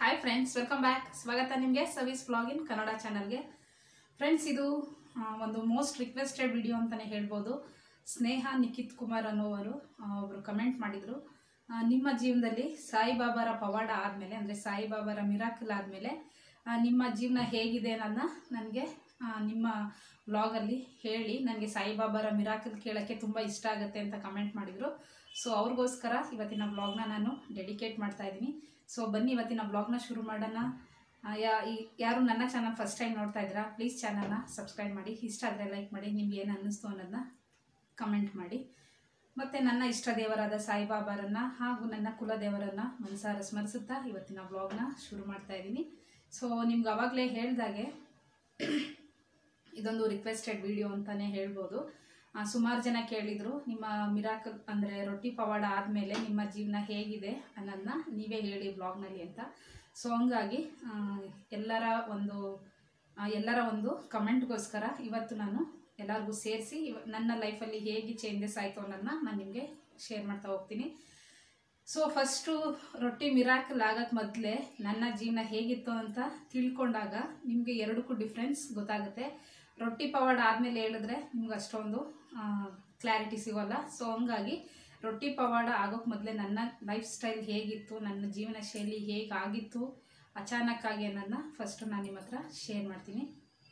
hi friends welcome back ಸ್ವಾಗತ ನಿಮಗೆ service blog in Kannada ಚಾನಲ್ಗೆ ಫ್ರೆಂಡ್ಸ್ ಇದು ಆ, ಒಂದು ಮೋಸ್ಟ್ ರಿಕ್ವೆಸ್ಟೆಡ್ ವಿಡಿಯೋ ಅಂತಲೇ ಹೇಳ್ಬೋದು ಸ್ನೇಹ ನಿಖಿತ್ ಕುಮಾರ್ ಅನ್ನೋವರು ಆ, ಒಬ್ರು ಕಮೆಂಟ್ ಮಾಡಿದರು ನಿಮ್ಮ ಜೀವನದಲ್ಲಿ ಸಾಯಿಬಾಬಾರ ಪವಾಡ ಆದಮೇಲೆ ಅಂದರೆ ಸಾಯಿಬಾಬಾರ ಮಿರಾಕಲ್ ಆದಮೇಲೆ ನಿಮ್ಮ ಜೀವನ ಹೇಗಿದೆ ಅನ್ನೋದನ್ನ ನನಗೆ ನಿಮ್ಮ ವ್ಲಾಗಲ್ಲಿ ಹೇಳಿ ನನಗೆ ಸಾಯಿಬಾಬಾರ ಮಿರಾಕಲ್ ಕೇಳೋಕ್ಕೆ ತುಂಬ ಇಷ್ಟ ಆಗುತ್ತೆ ಅಂತ ಕಮೆಂಟ್ ಮಾಡಿದರು ಸೊ ಅವ್ರಿಗೋಸ್ಕರ ಇವತ್ತಿನ ವ್ಲಾಗ್ನ ನಾನು ಡೆಡಿಕೇಟ್ ಮಾಡ್ತಾ ಇದ್ದೀನಿ ಸೊ ಬನ್ನಿ ಇವತ್ತಿನ ವ್ಲಾಗ್ನ ಶುರು ಮಾಡೋಣ ಆ, ಯಾ ಈ- ಯಾರು ನನ್ನ ಚಾನಲ್ ಫಸ್ಟ್ ಟೈಮ್ ನೋಡ್ತಾ ಇದ್ದೀರಾ ಪ್ಲೀಸ್ ಚಾನಲ್ನ ಸಬ್ಸ್ಕ್ರೈಬ್ ಮಾಡಿ ಇಷ್ಟ ಆದರೆ ಲೈಕ್ ಮಾಡಿ ನಿಮ್ಗೆ ಏನು ಅನ್ನಿಸ್ತು ಅನ್ನೋದನ್ನ ಕಮೆಂಟ್ ಮಾಡಿ ಮತ್ತು ನನ್ನ ಇಷ್ಟ ದೇವರಾದ ಸಾಯಿಬಾಬಾರನ್ನು ಹಾಗೂ ನನ್ನ ಕುಲದೇವರನ್ನು ಮನಸಾರ ಸ್ಮರಿಸುತ್ತಾ ಇವತ್ತಿನ ವ್ಲಾಗ್ನ ಶುರು ಮಾಡ್ತಾ ಇದ್ದೀನಿ ಸೊ ನಿಮ್ಗೆ ಅವಾಗಲೇ ಹೇಳ್ದಾಗೆ ಇದೊಂದು ರಿಕ್ವೆಸ್ಟೆಡ್ ವಿಡಿಯೋ ಅಂತಲೇ ಹೇಳ್ಬೋದು ಸುಮಾರು ಜನ ಕೇಳಿದರು ನಿಮ್ಮ ಮಿರಾಕಲ್ ಅಂದರೆ ರೊಟ್ಟಿ ಪವಾಡ ಆದಮೇಲೆ ನಿಮ್ಮ ಜೀವನ ಹೇಗಿದೆ ಅನ್ನೋದನ್ನ ನೀವೇ ಹೇಳಿ ಬ್ಲಾಗ್ನಲ್ಲಿ ಅಂತ ಸೊ ಹಂಗಾಗಿ ಆ, ಎಲ್ಲರ ಒಂದು ಆ, ಎಲ್ಲರ ಒಂದು ಕಮೆಂಟ್ಗೋಸ್ಕರ ಇವತ್ತು ನಾನು ಎಲ್ಲರಿಗೂ ಸೇರಿಸಿ ನನ್ನ ಲೈಫಲ್ಲಿ ಹೇಗೆ ಚೇಂಜಸ್ ಆಯಿತು ಅನ್ನೋದನ್ನ ನಾನು ನಿಮಗೆ ಶೇರ್ ಮಾಡ್ತಾ ಹೋಗ್ತೀನಿ ಸೊ ಫಸ್ಟು ರೊಟ್ಟಿ ಮಿರಾಕಲ್ ಆಗಕ್ಕೆ ಮೊದಲೇ ನನ್ನ ಜೀವನ ಹೇಗಿತ್ತು ಅಂತ ತಿಳ್ಕೊಂಡಾಗ ನಿಮಗೆ ಎರಡಕ್ಕೂ ಡಿಫ್ರೆನ್ಸ್ ಗೊತ್ತಾಗುತ್ತೆ ರೊಟ್ಟಿ ಪವಾಡ ಆದಮೇಲೆ ಹೇಳಿದ್ರೆ ನಿಮ್ಗೆ ಅಷ್ಟೊಂದು ಕ್ಲಾರಿಟಿ ಸಿಗೋಲ್ಲ ಸೊ ಹಂಗಾಗಿ ರೊಟ್ಟಿ ಪವಾಡ ಆಗೋಕ್ಕೆ ಮೊದಲೇ ನನ್ನ ಲೈಫ್ ಸ್ಟೈಲ್ ಹೇಗಿತ್ತು ನನ್ನ ಜೀವನ ಶೈಲಿ ಹೇಗಾಗಿತ್ತು ಅಚಾನಕ್ಕಾಗಿ ಅನ್ನೋದನ್ನ ಫಸ್ಟು ನಾನು ನಿಮ್ಮ ಹತ್ರ ಶೇರ್ ಮಾಡ್ತೀನಿ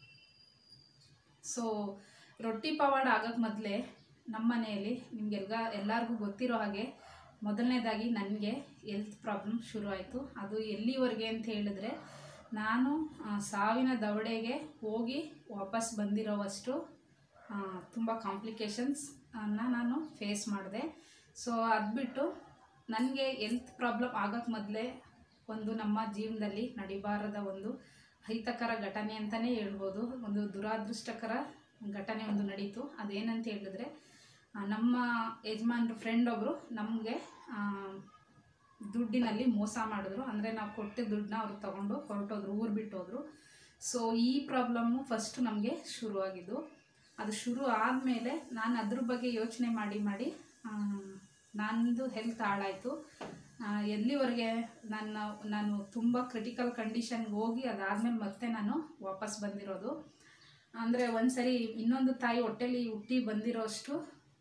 ಸೊ ರೊಟ್ಟಿ ಪವಾಡ ಆಗೋಕ್ಕೆ ಮೊದಲೇ ನಮ್ಮ ಮನೆಯಲ್ಲಿ ನಿಮಗೆಲ್ಲ ಎಲ್ಲರಿಗೂ ಗೊತ್ತಿರೋ ಹಾಗೆ ಮೊದಲನೇದಾಗಿ ನನಗೆ ಹೆಲ್ತ್ ಪ್ರಾಬ್ಲಮ್ ಶುರು ಆಯಿತು ಅದು ಎಲ್ಲಿವರೆಗೆ ಅಂತ ಹೇಳಿದ್ರೆ ನಾನು ಆ, ಸಾವಿನ ದವಡೆಗೆ ಹೋಗಿ ವಾಪಸ್ ಬಂದಿರೋವಷ್ಟು ತುಂಬ ಕಾಂಪ್ಲಿಕೇಶನ್ಸ್ ಅನ್ನ ನಾನು ಫೇಸ್ ಮಾಡಿದೆ ಸೊ ಅದು ಬಿಟ್ಟು ನನಗೆ ಹೆಲ್ತ್ ಪ್ರಾಬ್ಲಮ್ ಆಗೋಕ್ಕೆ ಮೊದಲೇ ಒಂದು ನಮ್ಮ ಜೀವನದಲ್ಲಿ ನಡಿಬಾರದ ಒಂದು ಅಹಿತಕರ ಘಟನೆ ಅಂತಲೇ ಹೇಳ್ಬೋದು ಒಂದು ದುರಾದೃಷ್ಟಕರ ಘಟನೆ ಒಂದು ನಡೀತು ಅದೇನಂತ ಹೇಳಿದ್ರೆ ಆ, ನಮ್ಮ ಯಜಮಾನ್ರ ಫ್ರೆಂಡ್ ಒಬ್ಬರು ನಮಗೆ ದುಡ್ಡಿನಲ್ಲಿ ಮೋಸ ಮಾಡಿದ್ರು ಅಂದರೆ ನಾವು ಕೊಟ್ಟಿದ್ದ ದುಡ್ಡನ್ನ ಅವ್ರು ತಗೊಂಡು ಹೊರಟೋದ್ರು ಊರು ಬಿಟ್ಟು ಹೋದ್ರು ಸೊ ಈ ಪ್ರಾಬ್ಲಮ್ಮು ಫಸ್ಟ್ ನಮಗೆ ಶುರುವಾಗಿದ್ದು ಅದು ಶುರು ಆದಮೇಲೆ ನಾನು ಅದ್ರ ಬಗ್ಗೆ ಯೋಚನೆ ಮಾಡಿ ಮಾಡಿ ಆ, ನಂದು ಹೆಲ್ತ್ ಹಾಳಾಯಿತು ಆ, ಎಲ್ಲಿವರೆಗೆ ನನ್ನ ನಾನು ತುಂಬ ಕ್ರಿಟಿಕಲ್ ಕಂಡೀಷನ್ಗೆ ಹೋಗಿ ಅದಾದಮೇಲೆ ಮತ್ತೆ ನಾನು ವಾಪಸ್ ಬಂದಿರೋದು ಅಂದರೆ ಒಂದ್ಸರಿ ಇನ್ನೊಂದು ತಾಯಿ ಹೊಟ್ಟೆಲಿ ಹುಟ್ಟಿ ಬಂದಿರೋಷ್ಟು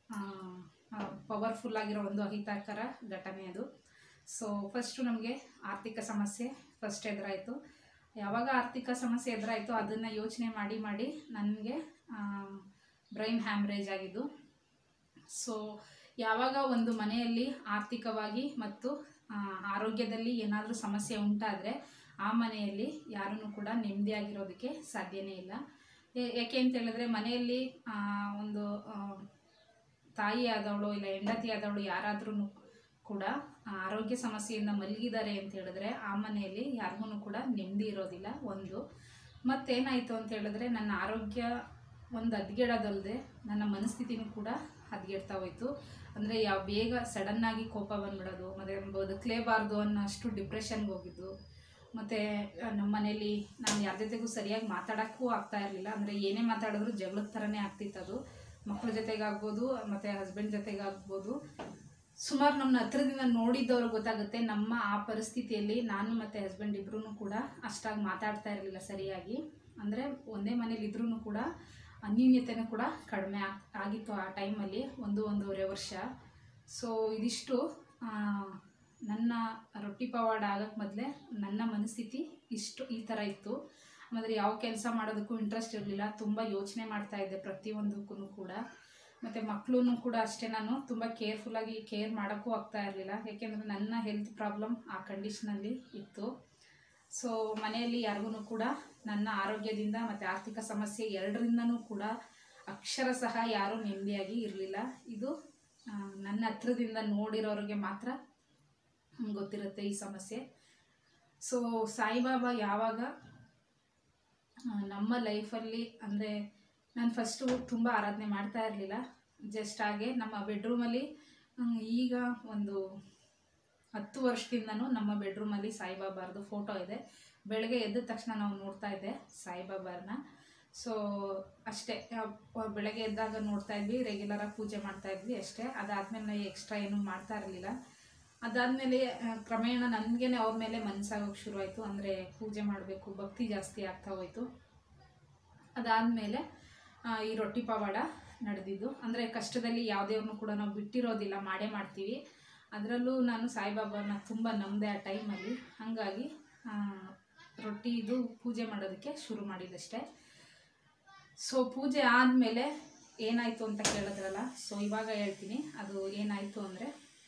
ಪವರ್ಫುಲ್ ಆಗಿರೋ ಒಂದು ಅಹಿತಕರ ಘಟನೆ ಅದು ಸೊ ಫಸ್ಟು ನಮಗೆ ಆರ್ಥಿಕ ಸಮಸ್ಯೆ ಫಸ್ಟ್ ಎದುರಾಯಿತು ಯಾವಾಗ ಆರ್ಥಿಕ ಸಮಸ್ಯೆ ಎದುರಾಯಿತು ಅದನ್ನು ಯೋಚನೆ ಮಾಡಿ ಮಾಡಿ ನನಗೆ ಬ್ರೈನ್ ಹ್ಯಾಮ್ರೇಜ್ ಆಗಿದ್ದು ಸೊ ಯಾವಾಗ ಒಂದು ಮನೆಯಲ್ಲಿ ಆರ್ಥಿಕವಾಗಿ ಮತ್ತು ಆ, ಆರೋಗ್ಯದಲ್ಲಿ ಏನಾದರೂ ಸಮಸ್ಯೆ ಉಂಟಾದರೆ ಆ ಮನೆಯಲ್ಲಿ ಯಾರನ್ನು ಕೂಡ ನೆಮ್ಮದಿಯಾಗಿರೋದಕ್ಕೆ ಸಾಧ್ಯನೇ ಇಲ್ಲ ಏ- ಯಾಕೆ ಅಂತ ಹೇಳಿದ್ರೆ ಮನೆಯಲ್ಲಿ ಆ, ಒಂದು ಆ, ತಾಯಿ ಆದವಳು ಇಲ್ಲ ಹೆಂಡತಿ ಆದವಳು ಯಾರಾದ್ರೂ ಕೂಡ ಆ, ಆರೋಗ್ಯ ಸಮಸ್ಯೆಯಿಂದ ಮಲಗಿದ್ದಾರೆ ಅಂತ ಹೇಳಿದ್ರೆ ಆ ಮನೆಯಲ್ಲಿ ಯಾರಿಗೂ ಕೂಡ ನೆಮ್ಮದಿ ಇರೋದಿಲ್ಲ ಒಂದು ಮತ್ತೇನಾಯಿತು ಅಂತ ಹೇಳಿದ್ರೆ ನನ್ನ ಆರೋಗ್ಯ ಒಂದು ಹದ್ಗೆಡೋದಲ್ಲದೆ ನನ್ನ ಮನಸ್ಥಿತಿನೂ ಕೂಡ ಹದ್ಗೆಡ್ತಾ ಹೋಯ್ತು ಅಂದರೆ ಯಾವ ಬೇಗ ಸಡನ್ನಾಗಿ ಕೋಪ ಬಂದ್ಬಿಡೋದು ಮತ್ತು ಬದುಕಲೇಬಾರ್ದು ಅನ್ನೋ ಅಷ್ಟು ಡಿಪ್ರೆಷನ್ಗೆ ಹೋಗಿದ್ದು ಮತ್ತು ನಮ್ಮ ಮನೇಲಿ ನಾನು ಯಾರ ಜೊತೆಗೂ ಸರಿಯಾಗಿ ಮಾತಾಡೋಕ್ಕೂ ಆಗ್ತಾ ಇರಲಿಲ್ಲ ಅಂದರೆ ಏನೇ ಮಾತಾಡಿದ್ರು ಜಗಳದ ಥರನೇ ಆಗ್ತಿತ್ತು ಅದು ಮಕ್ಕಳ ಜೊತೆಗಾಗ್ಬೋದು ಮತ್ತು ಹಸ್ಬೆಂಡ್ ಜೊತೆಗಾಗ್ಬೋದು ಸುಮಾರು ನಮ್ಮ ಹತ್ರದಿಂದ ನೋಡಿದ್ದವ್ರು ಗೊತ್ತಾಗುತ್ತೆ ನಮ್ಮ ಆ ಪರಿಸ್ಥಿತಿಯಲ್ಲಿ ನಾನು ಮತ್ತು ಹಸ್ಬೆಂಡ್ ಇಬ್ಬರೂ ಕೂಡ ಅಷ್ಟಾಗಿ ಮಾತಾಡ್ತಾ ಇರಲಿಲ್ಲ ಸರಿಯಾಗಿ ಅಂದರೆ ಒಂದೇ ಮನೇಲಿ ಇದ್ರೂ ಕೂಡ ಅನ್ಯೂನ್ಯತೆನೂ ಕೂಡ ಕಡಿಮೆ ಆಗ್ ಆಗಿತ್ತು ಆ ಟೈಮಲ್ಲಿ ಒಂದು ಒಂದೂವರೆ ವರ್ಷ ಸೊ ಇದಿಷ್ಟು ಆ, ನನ್ನ ರೊಟ್ಟಿ ಪವಾಡ ಆಗೋಕ್ಕೆ ಮೊದಲೇ ನನ್ನ ಮನಸ್ಥಿತಿ ಇಷ್ಟು ಈ ಥರ ಇತ್ತು ಆಮೇಲೆ ಯಾವ ಕೆಲಸ ಮಾಡೋದಕ್ಕೂ ಇಂಟ್ರೆಸ್ಟ್ ಇರಲಿಲ್ಲ ತುಂಬ ಯೋಚನೆ ಮಾಡ್ತಾ ಇದ್ದೆ ಪ್ರತಿಯೊಂದಕ್ಕೂ ಕೂಡ ಮತ್ತು ಮಕ್ಕಳೂ ಕೂಡ ಅಷ್ಟೇ ನಾನು ತುಂಬ ಕೇರ್ಫುಲ್ಲಾಗಿ ಕೇರ್ ಮಾಡೋಕ್ಕೂ ಆಗ್ತಾ ಇರಲಿಲ್ಲ ಯಾಕೆಂದರೆ ನನ್ನ ಹೆಲ್ತ್ ಪ್ರಾಬ್ಲಮ್ ಆ ಕಂಡೀಷನಲ್ಲಿ ಇತ್ತು ಸೊ ಮನೆಯಲ್ಲಿ ಯಾರಿಗೂ ಕೂಡ ನನ್ನ ಆರೋಗ್ಯದಿಂದ ಮತ್ತು ಆರ್ಥಿಕ ಸಮಸ್ಯೆ ಎರಡರಿಂದನೂ ಕೂಡ ಅಕ್ಷರ ಸಹ ಯಾರೂ ನೆಮ್ಮದಿಯಾಗಿ ಇರಲಿಲ್ಲ ಇದು ಆ, ನನ್ನ ಹತ್ರದಿಂದ ನೋಡಿರೋರಿಗೆ ಮಾತ್ರ ಗೊತ್ತಿರುತ್ತೆ ಈ ಸಮಸ್ಯೆ ಸೊ ಸಾಯಿಬಾಬಾ ಯಾವಾಗ ಆ, ನಮ್ಮ ಲೈಫಲ್ಲಿ ಅಂದರೆ ನಾನು ಫಸ್ಟು ತುಂಬ ಆರಾಧನೆ ಮಾಡ್ತಾ ಇರಲಿಲ್ಲ ಜಸ್ಟ್ ಹಾಗೆ ನಮ್ಮ ಬೆಡ್ರೂಮಲ್ಲಿ ಹ್ಮ್, ಈಗ ಒಂದು ಹತ್ತು ವರ್ಷದಿಂದನೂ ನಮ್ಮ ಬೆಡ್ರೂಮಲ್ಲಿ ಸಾಯಿಬಾಬಾರ್ದು ಫೋಟೋ ಇದೆ ಬೆಳಗ್ಗೆ ಎದ್ದ ತಕ್ಷಣ ನಾವು ನೋಡ್ತಾ ಇದ್ದೆ ಸಾಯಿಬಾಬಾರನ್ನ ಸೊ ಅಷ್ಟೇ ಯಾವ- ಬೆಳಗ್ಗೆ ಎದ್ದಾಗ ನೋಡ್ತಾ ಇದ್ವಿ ರೆಗ್ಯುಲರಾಗಿ ಪೂಜೆ ಮಾಡ್ತಾ ಇದ್ವಿ ಅಷ್ಟೇ ಅದಾದಮೇಲೆ ಎಕ್ಸ್ಟ್ರಾ ಏನೂ ಮಾಡ್ತಾ ಇರಲಿಲ್ಲ ಅದಾದಮೇಲೆ ಕ್ರಮೇಣ ನನಗೇ ಅವ್ರ ಮೇಲೆ ಮನಸ್ಸಾಗೋಕೆ ಶುರುವಾಯಿತು ಅಂದರೆ ಪೂಜೆ ಮಾಡಬೇಕು ಭಕ್ತಿ ಜಾಸ್ತಿ ಆಗ್ತಾ ಹೋಯಿತು ಅದಾದಮೇಲೆ ಈ ರೊಟ್ಟಿ ಪವಾಡ ನಡೆದಿದ್ದು ಅಂದರೆ ಕಷ್ಟದಲ್ಲಿ ಯಾವುದೇವ್ರನ್ನೂ ಕೂಡ ನಾವು ಬಿಟ್ಟಿರೋದಿಲ್ಲ ಮಾಡೇ ಮಾಡ್ತೀವಿ ಅದರಲ್ಲೂ ನಾನು ಸಾಯಿಬಾಬಾನ ತುಂಬ ನಂಬಿದೆ ಆ ಟೈಮಲ್ಲಿ ಹಾಗಾಗಿ ಆ, ರೊಟ್ಟಿ ಇದು ಪೂಜೆ ಮಾಡೋದಕ್ಕೆ ಶುರು ಮಾಡಿದಷ್ಟೇ ಸೊ ಪೂಜೆ ಆದಮೇಲೆ ಏನಾಯಿತು ಅಂತ ಕೇಳಿದ್ರಲ್ಲ ಸೊ ಇವಾಗ ಹೇಳ್ತೀನಿ ಅದು ಏನಾಯಿತು ಅಂದರೆ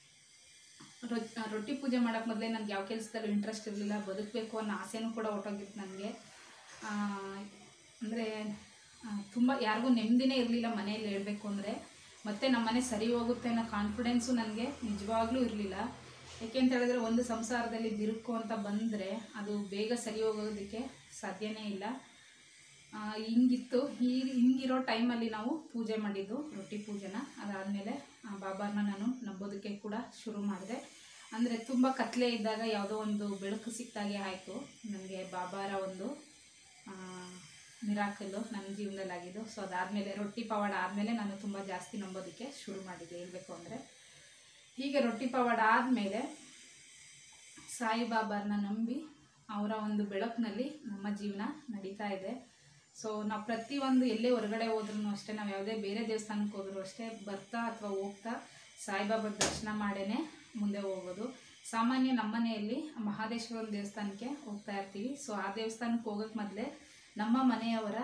ರೊಟ್ಟಿ ಪೂಜೆ ಮಾಡೋಕ್ಕೆ ಮೊದಲೇ ನನಗೆ ಯಾವ ಕೆಲಸದಲ್ಲೂ ಇಂಟ್ರೆಸ್ಟ್ ಇರಲಿಲ್ಲ ಬದುಕಬೇಕು ಅನ್ನೋ ಆಸೆನೂ ಕೂಡ ಹೊಟ್ಟೋಗಿತ್ತು ನನಗೆ ಅಂದರೆ ತುಂಬ ಯಾರಿಗೂ ನೆಮ್ಮದಿನೇ ಇರಲಿಲ್ಲ ಮನೆಯಲ್ಲಿ ಹೇಳಬೇಕು ಅಂದರೆ ಮತ್ತೆ ನಮ್ಮ ಮನೆ ಸರಿ ಹೋಗುತ್ತೆ ಅನ್ನೋ ಕಾನ್ಫಿಡೆನ್ಸು ನನಗೆ ನಿಜವಾಗ್ಲೂ ಇರಲಿಲ್ಲ ಯಾಕೆ ಅಂತ ಹೇಳಿದ್ರೆ ಒಂದು ಸಂಸಾರದಲ್ಲಿ ಬಿರುಕು ಅಂತ ಬಂದರೆ ಅದು ಬೇಗ ಸರಿ ಹೋಗೋದಕ್ಕೆ ಸಾಧ್ಯನೇ ಇಲ್ಲ ಆ, ಹಿಂಗಿತ್ತು ಈ ಹಿಂಗಿರೋ ಟೈಮಲ್ಲಿ ನಾವು ಪೂಜೆ ಮಾಡಿದ್ದು ರೊಟ್ಟಿ ಪೂಜೆನ ಅದಾದಮೇಲೆ ಬಾಬಾನ ನಾನು ನಂಬೋದಕ್ಕೆ ಕೂಡ ಶುರು ಮಾಡಿದೆ ಅಂದರೆ ತುಂಬ ಕತ್ಲೆ ಇದ್ದಾಗ ಯಾವುದೋ ಒಂದು ಬೆಳಕು ಸಿಕ್ಕಾಗೆ ಆಯಿತು ನನಗೆ ಬಾಬಾರ ಒಂದು ಮಿರಾಕಲ್ಲು ನನ್ನ ಜೀವನದಲ್ಲಿ ಆಗಿದ್ದು ಸೊ ಅದಾದಮೇಲೆ ರೊಟ್ಟಿ ಪವಾಡ ಆದಮೇಲೆ ನಾನು ತುಂಬ ಜಾಸ್ತಿ ನಂಬೋದಕ್ಕೆ ಶುರು ಮಾಡಿದ್ದೆ ಹೇಳಬೇಕು ಅಂದರೆ ಹೀಗೆ ರೊಟ್ಟಿ ಪವಾಡ ಆದಮೇಲೆ ಸಾಯಿಬಾಬಾರನ್ನ ನಂಬಿ ಅವರ ಒಂದು ಬೆಳಕಿನಲ್ಲಿ ನಮ್ಮ ಜೀವನ ನಡೀತಾ ಇದೆ ಸೊ ನಾವು ಪ್ರತಿಯೊಂದು ಎಲ್ಲೇ ಹೊರಗಡೆ ಹೋದ್ರೂ ಅಷ್ಟೇ ನಾವು ಯಾವುದೇ ಬೇರೆ ದೇವಸ್ಥಾನಕ್ಕೆ ಹೋದ್ರೂ ಅಷ್ಟೇ ಬರ್ತಾ ಅಥವಾ ಹೋಗ್ತಾ ಸಾಯಿಬಾಬಾ ದರ್ಶನ ಮಾಡೇ ಮುಂದೆ ಹೋಗೋದು ಸಾಮಾನ್ಯ ನಮ್ಮನೆಯಲ್ಲಿ ಮಹಾದೇಶ್ವರನ ದೇವಸ್ಥಾನಕ್ಕೆ ಹೋಗ್ತಾ ಇರ್ತೀವಿ ಸೊ ಆ ದೇವಸ್ಥಾನಕ್ಕೆ ಹೋಗೋಕ್ಕೆ ಮೊದಲೇ ನಮ್ಮ ಮನೆಯವರ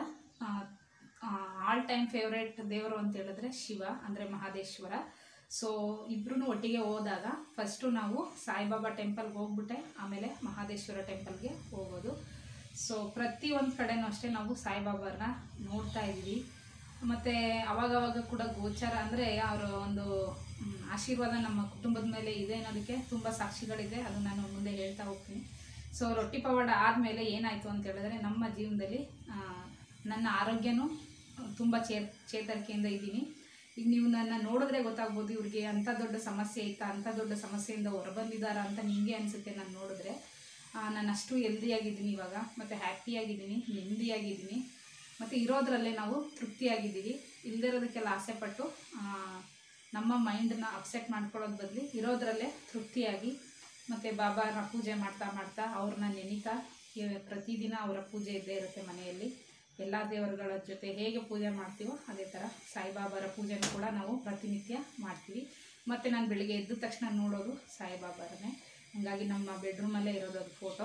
ಆಲ್ ಟೈಮ್ ಫೇವ್ರೇಟ್ ದೇವರು ಅಂತ ಹೇಳಿದ್ರೆ ಶಿವ ಅಂದರೆ ಮಹಾದೇಶ್ವರ ಸೊ ಇಬ್ಬರೂ ಒಟ್ಟಿಗೆ ಹೋದಾಗ ಫಸ್ಟು ನಾವು ಸಾಯಿಬಾಬಾ ಟೆಂಪಲ್ಗೆ ಹೋಗ್ಬಿಟ್ಟೆ ಆಮೇಲೆ ಮಹಾದೇಶ್ವರ ಟೆಂಪಲ್ಗೆ ಹೋಗೋದು ಸೊ ಪ್ರತಿಯೊಂದು ಕಡೆನೂ ಅಷ್ಟೇ ನಾವು ಸಾಯಿಬಾಬಾರನ್ನ ನೋಡ್ತಾ ಇದ್ದೀವಿ ಮತ್ತು ಅವಾಗವಾಗ ಕೂಡ ಗೋಚಾರ ಅಂದರೆ ಅವರ ಒಂದು ಮ್, ಆಶೀರ್ವಾದ ನಮ್ಮ ಕುಟುಂಬದ ಮೇಲೆ ಇದೆ ಅನ್ನೋದಕ್ಕೆ ತುಂಬ ಸಾಕ್ಷಿಗಳಿದೆ ಅದು ನಾನು ಮುಂದೆ ಹೇಳ್ತಾ ಹೋಗ್ತೀನಿ ಸೊ ರೊಟ್ಟಿ ಪವಾಡ ಆದಮೇಲೆ ಏನಾಯಿತು ಅಂತ ಹೇಳಿದ್ರೆ ನಮ್ಮ ಜೀವನದಲ್ಲಿ ಆ, ನನ್ನ ಆರೋಗ್ಯನೂ ತುಂಬ ಚೇ ಚೇತರಿಕೆಯಿಂದ ಇದ್ದೀನಿ ಈಗ ನೀವು ನನ್ನ ನೋಡಿದ್ರೆ ಗೊತ್ತಾಗ್ಬೋದು ಇವ್ರಿಗೆ ಅಂಥ ದೊಡ್ಡ ಸಮಸ್ಯೆ ಇತ್ತಾ ಅಂಥ ದೊಡ್ಡ ಸಮಸ್ಯೆಯಿಂದ ಹೊರಬಂದಿದ್ದಾರಾ ಅಂತ ನಿಮಗೆ ಅನಿಸುತ್ತೆ ನಾನು ನೋಡಿದ್ರೆ ಆ, ನಾನು ಅಷ್ಟು ಹೆಲ್ದಿಯಾಗಿದ್ದೀನಿ ಇವಾಗ ಮತ್ತು ಹ್ಯಾಪಿಯಾಗಿದ್ದೀನಿ ನೆಮ್ಮದಿಯಾಗಿದ್ದೀನಿ ಮತ್ತು ಇರೋದ್ರಲ್ಲೇ ನಾವು ತೃಪ್ತಿಯಾಗಿದ್ದೀವಿ ಇಲ್ದಿರೋದಕ್ಕೆಲ್ಲ ಆಸೆಪಟ್ಟು ಆ, ನಮ್ಮ ಮೈಂಡನ್ನ ಅಪ್ಸೆಟ್ ಮಾಡ್ಕೊಳ್ಳೋದು ಬದಲು ಇರೋದ್ರಲ್ಲೇ ತೃಪ್ತಿಯಾಗಿ ಮತ್ತು ಬಾಬಾನ ಪೂಜೆ ಮಾಡ್ತಾ ಮಾಡ್ತಾ ಅವ್ರನ್ನ ನೆನೀತಾ ಇವ- ಪ್ರತಿದಿನ ಅವರ ಪೂಜೆ ಇದ್ದೇ ಇರುತ್ತೆ ಮನೆಯಲ್ಲಿ ಎಲ್ಲ ದೇವರುಗಳ ಜೊತೆ ಹೇಗೆ ಪೂಜೆ ಮಾಡ್ತೀವೋ ಅದೇ ಥರ ಸಾಯಿಬಾಬಾರ ಪೂಜೆನೂ ಕೂಡ ನಾವು ಪ್ರತಿನಿತ್ಯ ಮಾಡ್ತೀವಿ ಮತ್ತು ನಾನು ಬೆಳಿಗ್ಗೆ ಎದ್ದ ತಕ್ಷಣ ನೋಡೋದು ಸಾಯಿಬಾಬಾರನ್ನೇ ಹಾಗಾಗಿ ನಮ್ಮ ಬೆಡ್ರೂಮಲ್ಲೇ ಇರೋದು ಅದು ಫೋಟೋ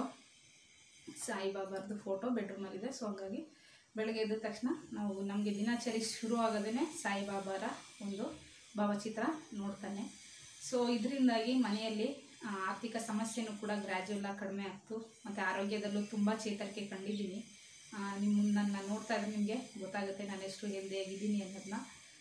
ಸಾಯಿಬಾಬಾರ್ದು ಫೋಟೋ ಬೆಡ್ರೂಮಲ್ಲಿದೆ ಸೊ ಹಾಗಾಗಿ ಬೆಳಗ್ಗೆ ಎದ್ದ ತಕ್ಷಣ ನಾವು ನಮಗೆ ದಿನಚರಿ ಶುರು ಆಗೋದೇ ಸಾಯಿಬಾಬಾರ ಒಂದು ಭಾವಚಿತ್ರ ನೋಡ್ತಾನೆ ಸೊ ಇದರಿಂದಾಗಿ ಮನೆಯಲ್ಲಿ ಆ, ಆರ್ಥಿಕ ಸಮಸ್ಯೆನೂ ಕೂಡ ಗ್ರ್ಯಾಜುವಲ್ ಆಗಿ ಕಡಿಮೆ ಆಗ್ತು ಮತ್ತು ಆರೋಗ್ಯದಲ್ಲೂ ತುಂಬ ಚೇತರಿಕೆ ಕಂಡಿದ್ದೀನಿ ನಿಮ್ಮ ನನ್ನ ನೋಡ್ತಾ ಇದ್ರೆ ನಿಮಗೆ ಗೊತ್ತಾಗುತ್ತೆ ನಾನು ಎಷ್ಟು ಹೆಲ್ದಿಯಾಗಿದ್ದೀನಿ ಅನ್ನೋದನ್ನ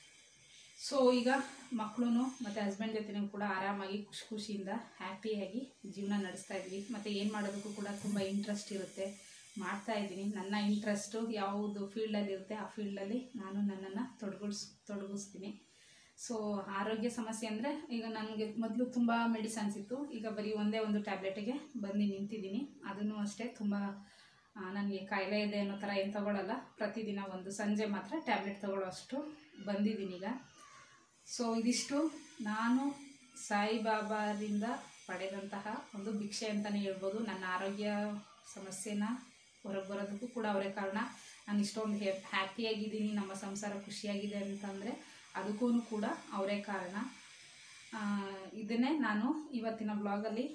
ಸೊ ಈಗ ಮಕ್ಕಳು ಮತ್ತು ಹಸ್ಬೆಂಡ್ ಜೊತೆನೂ ಕೂಡ ಆರಾಮಾಗಿ ಖುಷಿ ಖುಷಿಯಿಂದ ಹ್ಯಾಪಿಯಾಗಿ ಜೀವನ ನಡೆಸ್ತಾ ಇದ್ವಿ ಮತ್ತು ಏನು ಮಾಡೋದಕ್ಕೂ ಕೂಡ ತುಂಬ ಇಂಟ್ರೆಸ್ಟ್ ಇರುತ್ತೆ ಮಾಡ್ತಾ ಇದ್ದೀನಿ ನನ್ನ ಇಂಟ್ರೆಸ್ಟು ಯಾವುದು ಫೀಲ್ಡಲ್ಲಿ ಇರುತ್ತೆ ಆ ಫೀಲ್ಡಲ್ಲಿ ನಾನು ನನ್ನನ್ನು ತೊಡಗಿಸ್ ತೊಡಗಿಸ್ತೀನಿ ಸೊ ಆರೋಗ್ಯ ಸಮಸ್ಯೆ ಅಂದರೆ ಈಗ ನನಗೆ ಮೊದಲು ತುಂಬ ಮೆಡಿಸನ್ಸ್ ಇತ್ತು ಈಗ ಬರೀ ಒಂದೇ ಒಂದು ಟ್ಯಾಬ್ಲೆಟಿಗೆ ಬಂದು ನಿಂತಿದ್ದೀನಿ ಅದನ್ನು ಅಷ್ಟೇ ತುಂಬ ನನಗೆ ಕಾಯಿಲೆ ಇದೆ ಅನ್ನೋ ಥರ ಏನು ತಗೊಳ್ಳಲ್ಲ ಪ್ರತಿದಿನ ಒಂದು ಸಂಜೆ ಮಾತ್ರ ಟ್ಯಾಬ್ಲೆಟ್ ತಗೊಳ್ಳೋ ಅಷ್ಟು ಬಂದಿದ್ದೀನಿ ಈಗ ಸೊ ಇದಿಷ್ಟು ನಾನು ಸಾಯಿಬಾಬಾದಿಂದ ಪಡೆದಂತಹ ಒಂದು ಭಿಕ್ಷೆ ಅಂತಲೇ ಹೇಳ್ಬೋದು ನನ್ನ ಆರೋಗ್ಯ ಸಮಸ್ಯೆನ ಹೊರಗೆ ಬರೋದಕ್ಕೂ ಕೂಡ ಅವರೇ ಕಾರಣ ನಾನು ಇಷ್ಟೊಂದು ಹ್ಯಾ ಹ್ಯಾಪಿಯಾಗಿದ್ದೀನಿ ನಮ್ಮ ಸಂಸಾರ ಖುಷಿಯಾಗಿದೆ ಅಂತಂದರೆ ಅದಕ್ಕೂ ಕೂಡ ಅವರೇ ಕಾರಣ ಆ, ಇದನ್ನೇ ನಾನು ಇವತ್ತಿನ ಬ್ಲಾಗಲ್ಲಿ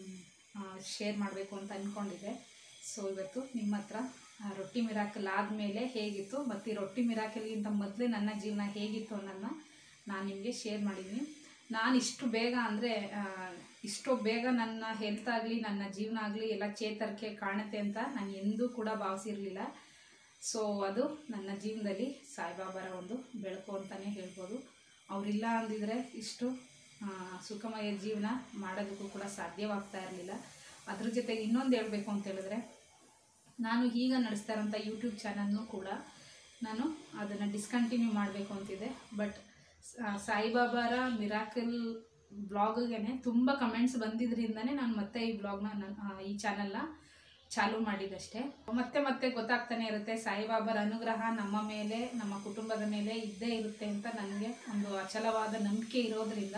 ಶೇರ್ ಮಾಡಬೇಕು ಅಂತ ಅಂದ್ಕೊಂಡಿದ್ದೆ ಸೊ ಇವತ್ತು ನಿಮ್ಮ ಹತ್ರ ಆ, ರೊಟ್ಟಿ ಮಿರಾಕಲ್ ಆದಮೇಲೆ ಹೇಗಿತ್ತು ಮತ್ತು ಈ ರೊಟ್ಟಿ ಮಿರಾಕಲ್ಗಿಂತ ಮೊದಲೇ ನನ್ನ ಜೀವನ ಹೇಗಿತ್ತು ಅನ್ನೋದನ್ನ ನಾನು ನಿಮಗೆ ಶೇರ್ ಮಾಡಿದ್ದೀನಿ ನಾನು ಇಷ್ಟು ಬೇಗ ಅಂದರೆ ಇಷ್ಟು ಬೇಗ ನನ್ನ ಹೆಲ್ತ್ ಆಗಲಿ ನನ್ನ ಜೀವನ ಆಗಲಿ ಎಲ್ಲ ಚೇತರಿಕೆ ಕಾಣುತ್ತೆ ಅಂತ ನಾನು ಎಂದೂ ಕೂಡ ಭಾವಿಸಿರಲಿಲ್ಲ ಸೊ ಅದು ನನ್ನ ಜೀವನದಲ್ಲಿ ಸಾಯಿಬಾಬಾರ ಒಂದು ಬೆಳಕು ಅಂತಲೇ ಹೇಳ್ಬೋದು ಅವರಿಲ್ಲ ಅಂದಿದ್ರೆ ಇಷ್ಟು ಆ, ಸುಖಮಯ ಜೀವನ ಮಾಡೋದಕ್ಕೂ ಕೂಡ ಸಾಧ್ಯವಾಗ್ತಾ ಇರಲಿಲ್ಲ ಅದ್ರ ಜೊತೆಗೆ ಇನ್ನೊಂದು ಹೇಳಬೇಕು ಅಂತ ಹೇಳಿದ್ರೆ ನಾನು ಈಗ ನಡೆಸ್ತಾ ಇರೋಂಥ ಯೂಟ್ಯೂಬ್ ಚಾನಲ್ನು ಕೂಡ ನಾನು ಅದನ್ನು ಡಿಸ್ಕಂಟಿನ್ಯೂ ಮಾಡಬೇಕು ಅಂತಿದೆ ಬಟ್ ಸಾಯಿಬಾಬಾರ ಮಿರಾಕಲ್ ಬ್ಲಾಗ್ಗೆ ತುಂಬ ಕಮೆಂಟ್ಸ್ ಬಂದಿದ್ರಿಂದನೇ ನಾನು ಮತ್ತೆ ಈ ಬ್ಲಾಗ್ನ ನನ್ನ ಈ ಚಾನಲ್ನ ಚಾಲೂ ಮಾಡಿದಷ್ಟೇ ಮತ್ತೆ ಮತ್ತೆ ಗೊತ್ತಾಗ್ತಾನೆ ಇರುತ್ತೆ ಸಾಯಿಬಾಬಾರ ಅನುಗ್ರಹ ನಮ್ಮ ಮೇಲೆ ನಮ್ಮ ಕುಟುಂಬದ ಮೇಲೆ ಇದ್ದೇ ಇರುತ್ತೆ ಅಂತ ನನಗೆ ಒಂದು ಅಚಲವಾದ ನಂಬಿಕೆ ಇರೋದ್ರಿಂದ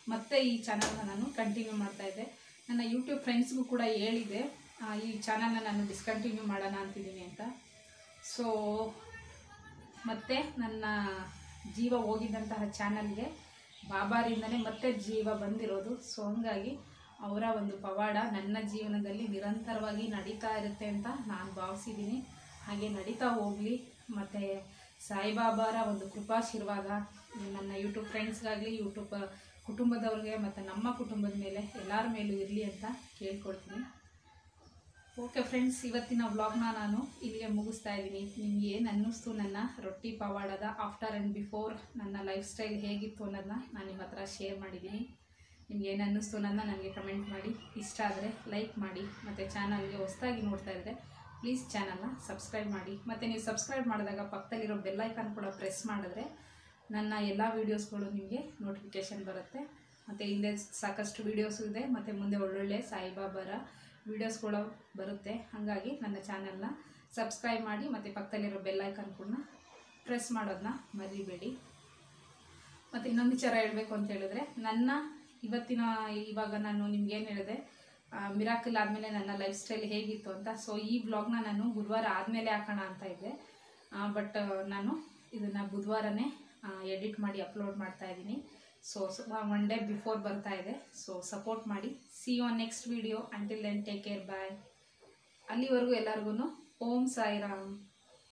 ಮತ್ತೆ ಈ ಚಾನಲ್ನ ನಾನು ಕಂಟಿನ್ಯೂ ಮಾಡ್ತಾ ಇದ್ದೆ ನನ್ನ ಯೂಟ್ಯೂಬ್ ಫ್ರೆಂಡ್ಸ್ಗೂ ಕೂಡ ಹೇಳಿದೆ ಆ, ಈ ಚಾನಲ್ನ ನಾನು ಡಿಸ್ಕಂಟಿನ್ಯೂ ಮಾಡೋಣ ಅಂತಿದ್ದೀನಿ ಅಂತ ಸೊ ಮತ್ತೆ ನನ್ನ ಜೀವ ಹೋಗಿದ್ದಂತಹ ಚಾನಲ್ಗೆ ಬಾಬಾರಿಂದನೇ ಮತ್ತೆ ಜೀವ ಬಂದಿರೋದು ಸೊ ಹಂಗಾಗಿ ಅವರ ಒಂದು ಪವಾಡ ನನ್ನ ಜೀವನದಲ್ಲಿ ನಿರಂತರವಾಗಿ ನಡೀತಾ ಇರುತ್ತೆ ಅಂತ ನಾನು ಭಾವಿಸಿದ್ದೀನಿ ಹಾಗೆ ನಡೀತಾ ಹೋಗಲಿ ಮತ್ತು ಸಾಯಿಬಾಬಾರ ಒಂದು ಕೃಪಾಶೀರ್ವಾದ ನನ್ನ ಯೂಟ್ಯೂಬ್ ಫ್ರೆಂಡ್ಸ್ಗಾಗಲಿ ಯೂಟ್ಯೂಬ್ ಕುಟುಂಬದವ್ರಿಗೆ ಮತ್ತು ನಮ್ಮ ಕುಟುಂಬದ ಮೇಲೆ ಎಲ್ಲರ ಮೇಲೂ ಇರಲಿ ಅಂತ ಕೇಳ್ಕೊಳ್ತೀನಿ ಓಕೆ ಫ್ರೆಂಡ್ಸ್ ಇವತ್ತಿನ ವ್ಲಾಗ್ನ ನಾನು ಇಲ್ಲಿಗೆ ಮುಗಿಸ್ತಾ ಇದ್ದೀನಿ ನಿಮ್ಗೆ ಏನು ಅನ್ನಿಸ್ತು ನನ್ನ ರೊಟ್ಟಿ ಪವಾಡದ ಆಫ್ಟರ್ ಆ್ಯಂಡ್ ಬಿಫೋರ್ ನನ್ನ ಲೈಫ್ ಸ್ಟೈಲ್ ಹೇಗಿತ್ತು ಅನ್ನೋದನ್ನ ನಾನು ನಿಮ್ಮ ಹತ್ರ ಶೇರ್ ಮಾಡಿದ್ದೀನಿ ನಿಮ್ಗೆ ಏನು ಅನ್ನಿಸ್ತು ಅನ್ನೋದನ್ನ ನನಗೆ ಕಮೆಂಟ್ ಮಾಡಿ ಇಷ್ಟ ಆದರೆ ಲೈಕ್ ಮಾಡಿ ಮತ್ತು ಚಾನಲ್ಗೆ ಹೊಸದಾಗಿ ನೋಡ್ತಾ ಇದ್ದರೆ ಪ್ಲೀಸ್ ಚಾನಲ್ನ ಸಬ್ಸ್ಕ್ರೈಬ್ ಮಾಡಿ ಮತ್ತು ನೀವು ಸಬ್ಸ್ಕ್ರೈಬ್ ಮಾಡಿದಾಗ ಪಕ್ಕದಲ್ಲಿರೋ ಬೆಲ್ಲೈಕನ್ ಕೂಡ ಪ್ರೆಸ್ ಮಾಡಿದ್ರೆ ನನ್ನ ಎಲ್ಲ ವೀಡಿಯೋಸ್ಗಳು ನಿಮಗೆ ನೋಟಿಫಿಕೇಷನ್ ಬರುತ್ತೆ ಮತ್ತು ಹಿಂದೆ ಸಾಕಷ್ಟು ವೀಡಿಯೋಸು ಇದೆ ಮತ್ತು ಮುಂದೆ ಒಳ್ಳೊಳ್ಳೆ ಸಾಯಿಬಾಬಾರ ವೀಡಿಯೋಸ್ಗಳು ಬರುತ್ತೆ ಹಾಗಾಗಿ ನನ್ನ ಚಾನಲ್ನ ಸಬ್ಸ್ಕ್ರೈಬ್ ಮಾಡಿ ಮತ್ತು ಪಕ್ಕದಲ್ಲಿರೋ ಬೆಲ್ಲೈಕನ್ ಕೂಡ ಪ್ರೆಸ್ ಮಾಡೋದನ್ನ ಮರಿಬೇಡಿ ಮತ್ತು ಇನ್ನೊಂದು ವಿಚಾರ ಹೇಳಬೇಕು ಅಂತ ಹೇಳಿದ್ರೆ ನನ್ನ ಇವತ್ತಿನ ಇವಾಗ ನಾನು ನಿಮ್ಗೆ ಏನು ಹೇಳಿದೆ ಮಿರಾಕಲ್ ಆದಮೇಲೆ ನನ್ನ ಲೈಫ್ ಸ್ಟೈಲ್ ಹೇಗಿತ್ತು ಅಂತ ಸೊ ಈ ಬ್ಲಾಗ್ನ ನಾನು ಗುರುವಾರ ಆದಮೇಲೆ ಹಾಕೋಣ ಅಂತ ಇದ್ದೆ ಬಟ್ ನಾನು ಇದನ್ನು ಬುಧವಾರನೇ ಎಡಿಟ್ ಮಾಡಿ ಅಪ್ಲೋಡ್ ಮಾಡ್ತಾ ಇದ್ದೀನಿ ಸೊ ಒನ್ ಡೇ ಬಿಫೋರ್ ಬರ್ತಾ ಇದೆ ಸೊ ಸಪೋರ್ಟ್ ಮಾಡಿ see on next video until then take care bye ಅಲ್ಲಿವರೆಗೂ ಎಲ್ಲರಿಗೂ ಓಂ ಸಾಯಿರಾಮ್